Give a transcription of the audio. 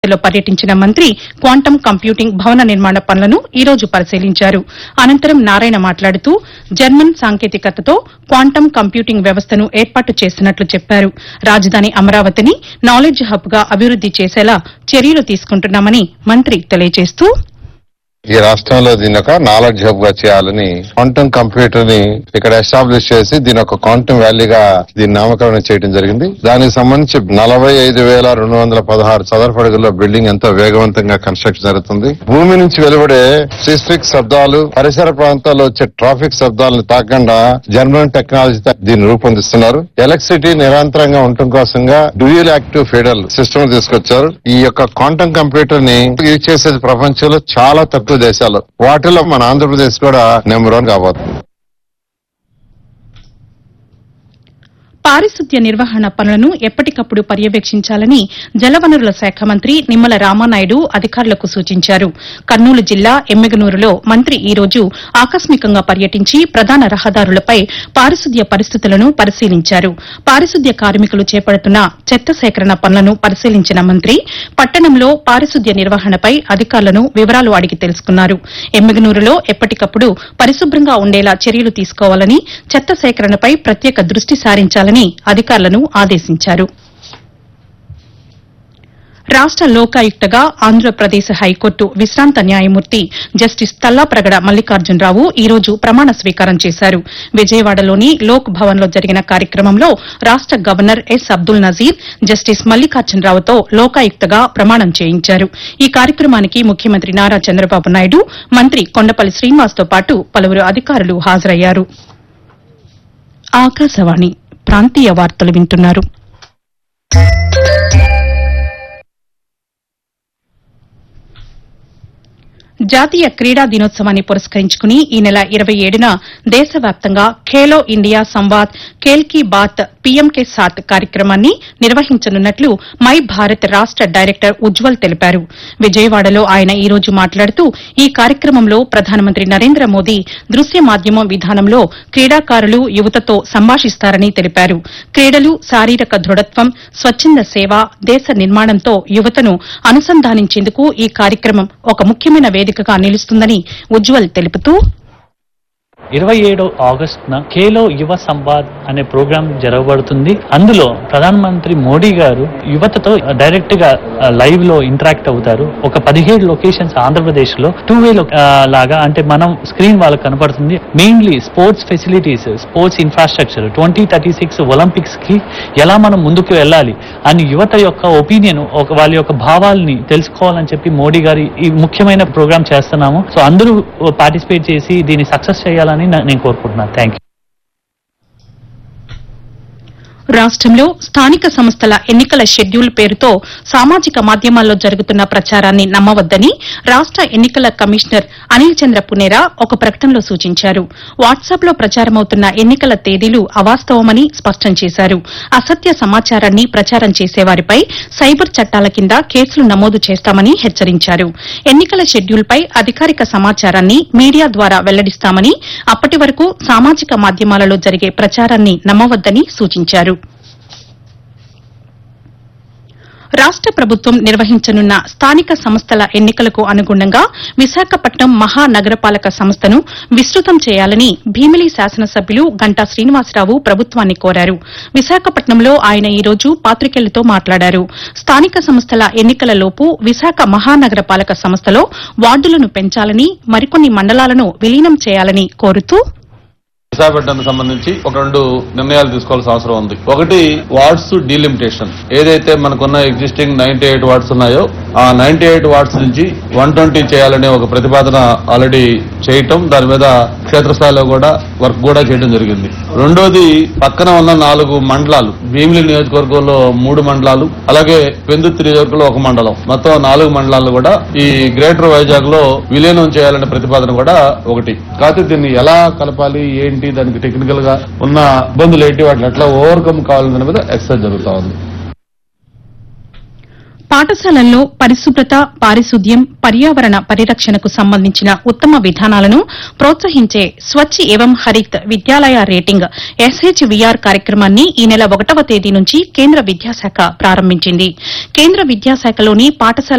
లో పర్యటించిన మంత్రి క్వాంటం కంప్యూటింగ్ భవన నిర్మాణ పనులను ఈ రోజు పరిశీలించారు అనంతరం నారాయణ మాట్లాడుతూ జర్మన్ సాంకేతికతతో క్వాంటం కంప్యూటింగ్ వ్యవస్థను ఏర్పాటు చేసినట్లు చెప్పారు రాజధాని అమరావతిని నాలెడ్జ్ హబ్ గా అభివృద్ది చేసేలా చర్యలు తీసుకుంటున్నామని మంత్రి తెలియజేస్తూ ఈ రాష్ట్రంలో దీని ఒక నాలెడ్జ్ హబ్ గా చేయాలని క్వాంటమ్ కంప్యూటర్ ని ఇక్కడ ఎస్టాబ్లిష్ చేసి దీని ఒక క్వాంటమ్ వ్యాలీగా దీని నామకరణం చేయడం జరిగింది దానికి సంబంధించి నలభై ఐదు వేల రెండు వందల పదహారు చదరపడుగుల్లో బిల్డింగ్ ఎంతో వేగవంతంగా కన్స్ట్రక్షన్ జరుగుతుంది భూమి నుంచి వెలువడే సిస్టిక్ శబ్దాలు పరిసర ప్రాంతాల్లో వచ్చే ట్రాఫిక్ శబ్దాలను తాకుండా జర్మన్ టెక్నాలజీతో దీన్ని రూపొందిస్తున్నారు ఎలక్ట్రిసిటీ నిరంతరంగా ఉండటం కోసంగా డ్యూయల్ యాక్టివ్ ఫీడల్ సిస్టమ్ తీసుకొచ్చారు ఈ యొక్క క్వాంటమ్ కంప్యూటర్ ని యూజ్ చేసేది ప్రపంచంలో చాలా తక్కువ దేశాలు వాటిలో మన ఆంధ్రప్రదేశ్ కూడా నెంబర్ వన్ కాబోతుంది పారిశుద్ధ్య నిర్వహణ పనులను ఎప్పటికప్పుడు పర్యవేక్షించాలని జలవనరుల శాఖ మంత్రి నిమ్మల రామానాయుడు అధికారులకు సూచించారు కర్నూలు జిల్లా ఎమ్మిగనూరులో మంత్రి ఈ రోజు ఆకస్మికంగా పర్యటించి ప్రధాన రహదారులపై పారిశుద్ధ్య పరిస్థితులను పరిశీలించారు పారిశుద్ధ్య కార్మికులు చేపడుతున్న చెత్త సేకరణ పనులను పరిశీలించిన మంత్రి పట్టణంలో పారిశుద్ధ్య నిర్వహణపై అధికారులను వివరాలు అడిగి తెలుసుకున్నారు ఎమ్మిగనూరులో ఎప్పటికప్పుడు పరిశుభ్రంగా ఉండేలా చర్యలు తీసుకోవాలని చెత్త సేకరణపై ప్రత్యేక దృష్టి సారించాలని అధికారులను ఆదేశించారు రాష్ట లోకాయుక్తగా ఆంధ్రప్రదేశ్ హైకోర్టు విశ్రాంత న్యాయమూర్తి జస్టిస్ తల్లాప్రగడ మల్లికార్జునరావు ఈ రోజు ప్రమాణ స్వీకారం చేశారు విజయవాడలోని లోక్ భవన్ లో జరిగిన కార్యక్రమంలో రాష్ట governor S Abdul Nazeer justice మల్లికార్జునరావుతో లోకాయుక్తగా ప్రమాణం చేయించారు ఈ కార్యక్రమానికి ముఖ్యమంత్రి నారా చంద్రబాబు నాయుడు మంత్రి కొండపల్లి శ్రీనివాస్తో పాటు పలువురు అధికారులు హాజరయ్యారు ఆకాశవాణి ప్రాంతీయ వార్తలు వింటున్నారు జాతీయ క్రీడా దినోత్సవాన్ని పురస్కరించుకుని ఈ నెల ఇరవై ఏడున దేశవ్యాప్తంగా ఖేలో ఇండియా సంవాద్ ఖేల్ కీ బాత్ పీఎం కే సాత్ కార్యక్రమాన్ని నిర్వహించనున్నట్లు మై భారత్ రాష్ట డైరెక్టర్ ఉజ్వల్ తెలిపారు విజయవాడలో ఆయన ఈ రోజు మాట్లాడుతూ ఈ కార్యక్రమంలో ప్రధానమంత్రి నరేంద్ర మోదీ దృశ్య మాధ్యమం విధానంలో క్రీడాకారులు యువతతో సంభాషిస్తారని తెలిపారు క్రీడలు శారీరక దృఢత్వం స్వచ్ఛంద సేవ దేశ నిర్మాణంతో యువతను అనుసంధానించేందుకు ఈ కార్యక్రమం ఒక ముఖ్యమైన వేదికగా నిలుస్తుందని ఉజ్వల్ తెలుపుతూ ఇరవై ఏడు ఆగస్టున ఖేలో యువ సంవాద్ అనే ప్రోగ్రాం జరగబడుతుంది అందులో ప్రధానమంత్రి మోడీ గారు యువతతో డైరెక్ట్ గా లైవ్ లో ఇంటరాక్ట్ అవుతారు ఒక పదిహేడు లొకేషన్స్ ఆంధ్రప్రదేశ్ లో టూ వే లాగా అంటే మనం స్క్రీన్ వాళ్ళకి కనపడుతుంది mainly sports facilities sports infrastructure twenty thirty six Olympics కి ఎలా మనం ముందుకు వెళ్ళాలి అని యువత యొక్క ఒపీనియన్ ఒక వాళ్ళ యొక్క భావాల్ని తెలుసుకోవాలని చెప్పి మోడీ గారు ఈ ముఖ్యమైన ప్రోగ్రామ్ చేస్తున్నాము సో అందరూ పార్టిసిపేట్ చేసి దీన్ని సక్సెస్ చేయాలని నా- నేను కోరుకుంటున్నాను థ్యాంక్ యూ రాష్ట్రంలో స్థానిక సంస్థల ఎన్నికల షెడ్యూల్ పేరుతో సామాజిక మాధ్యమాల్లో జరుగుతున్న ప్రచారాన్ని నమ్మవద్దని రాష్ట ఎన్నికల కమిషనర్ అనిల్ చంద్ర పునేరా ఒక ప్రకటనలో సూచించారు వాట్సాప్ లో ప్రచారమవుతున్న ఎన్నికల తేదీలు అవాస్తవమని స్పష్టం చేశారు అసత్య సమాచారాన్ని ప్రచారం చేసేవారిపై సైబర్ చట్టాల కింద కేసులు నమోదు చేస్తామని హెచ్చరించారు ఎన్నికల షెడ్యూల్పై అధికారిక సమాచారాన్ని మీడియా ద్వారా వెల్లడిస్తామని అప్పటి వరకు సామాజిక మాధ్యమాలలో జరిగే ప్రచారాన్ని నమ్మవద్దని సూచించారు రాష్ట ప్రభుత్వం నిర్వహించనున్న స్థానిక సంస్థల ఎన్నికలకు అనుగుణంగా విశాఖపట్నం మహానగరపాలక సంస్థను విస్తృతం చేయాలని భీమిలి శాసనసభ్యులు గంటా శ్రీనివాసరావు ప్రభుత్వాన్ని కోరారు విశాఖపట్నంలో ఆయన ఈ రోజు పాతికేయులతో మాట్లాడారు స్థానిక సంస్థల ఎన్నికలలోపు విశాఖ మహానగరపాలక సంస్థలో వార్డులను పెంచాలని మరికొన్ని మండలాలను విలీనం చేయాలని కోరుతూ విశాఖపట్నానికి సంబంధించి ఒక రెండు నిర్ణయాలు తీసుకోవాల్సిన అవసరం ఉంది ఒకటి వార్డ్స్ డీలిమిటేషన్ ఏదైతే మనకున్న ఎగ్జిస్టింగ్ నైన్టీ ఎయిట్ వార్డ్స్ ఉన్నాయో ఆ నైన్టీ ఎయిట్ వార్డ్స్ నుంచి వన్ ట్వంటీ చేయాలనే ఒక ప్రతిపాదన ఆల్రెడీ చేయటం దాని మీద క్షేత్రస్థాయిలో కూడా వర్క్ కూడా చేయడం జరిగింది రెండోది పక్కన ఉన్న నాలుగు మండలాలు భీమిలి నియోజకవర్గంలో మూడు మండలాలు అలాగే పెందుత్తి నియోజకవర్గంలో ఒక మండలం మొత్తం నాలుగు మండలాలు కూడా ఈ గ్రేటర్ వైజాగ్ లో విలీనం చేయాలనే ప్రతిపాదన కూడా ఒకటి కాకపోతే దీన్ని ఎలా కలపాలి ఏంటి దానికి టెక్నికల్ గా ఉన్న ఇబ్బందులు ఏంటి వాటిని ఎట్లా ఓవర్కమ్ కావాలనే దాని మీద ఎక్సర్సైజ్ జరుగుతా ఉంది పాఠశాలల్లో పరిశుభ్రత పారిశుద్ధ్యం పర్యావరణ పరిరక్షణకు సంబంధించిన ఉత్తమ విధానాలను ప్రోత్సహించే స్వచ్ఛ ఏవం హరిత్ విద్యాలయ రేటింగ్ ఎస్హెచ్విఆర్ కార్యక్రమాన్ని ఈ నెల ఒకటవ తేదీ నుంచి కేంద్ర విద్యాశాఖ ప్రారంభించింది కేంద్ర విద్యాశాఖలోని పాఠశాల